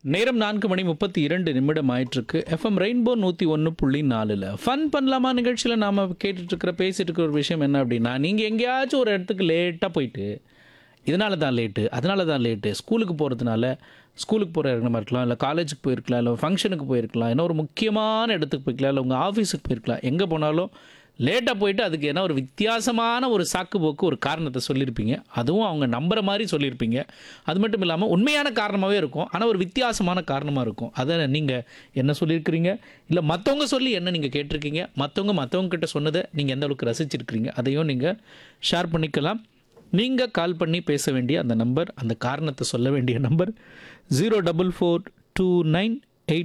நேரம் நான்கு மணி முப்பத்தி இரண்டு நிமிடம் ஆயிட்டிருக்கு எஃப்எம் ரெயின்போ நூற்றி ஒன்று புள்ளி நாலில் ஃபன் பண்ணலாமா நிகழ்ச்சியில் நாம் கேட்டுட்டு இருக்கிற பேசிட்டு இருக்கிற ஒரு விஷயம் என்ன அப்படின்னா நீங்கள் எங்கேயாச்சும் ஒரு இடத்துக்கு லேட்டாக போயிட்டு இதனால தான் லேட்டு அதனால தான் லேட்டு ஸ்கூலுக்கு போகிறதுனால ஸ்கூலுக்கு போகிற இடமா இருக்கலாம் இல்லை காலேஜுக்கு போயிருக்கலாம் இல்லை ஃபங்க்ஷனுக்கு போயிருக்கலாம் இல்லை ஒரு முக்கியமான இடத்துக்கு போயிருக்கலாம் இல்லை உங்கள் ஆஃபீஸுக்கு போயிருக்கலாம் எங்கே போனாலும் லேட்டாக போயிட்டு அதுக்கு என்ன ஒரு வித்தியாசமான ஒரு சாக்கு போக்கு ஒரு காரணத்தை சொல்லியிருப்பீங்க அதுவும் அவங்க நம்புற மாதிரி சொல்லியிருப்பீங்க அது மட்டும் இல்லாமல் உண்மையான காரணமாகவே இருக்கும் ஆனால் ஒரு வித்தியாசமான காரணமாக இருக்கும் அதை நீங்கள் என்ன சொல்லியிருக்கிறீங்க இல்லை மற்றவங்க சொல்லி என்ன நீங்கள் கேட்டிருக்கீங்க மற்றவங்க மற்றவங்க கிட்ட சொன்னதை நீங்கள் எந்த அளவுக்கு ரசிச்சிருக்கிறீங்க அதையும் நீங்கள் ஷேர் பண்ணிக்கலாம் நீங்கள் கால் பண்ணி பேச வேண்டிய அந்த நம்பர் அந்த காரணத்தை சொல்ல வேண்டிய number zero double four two nine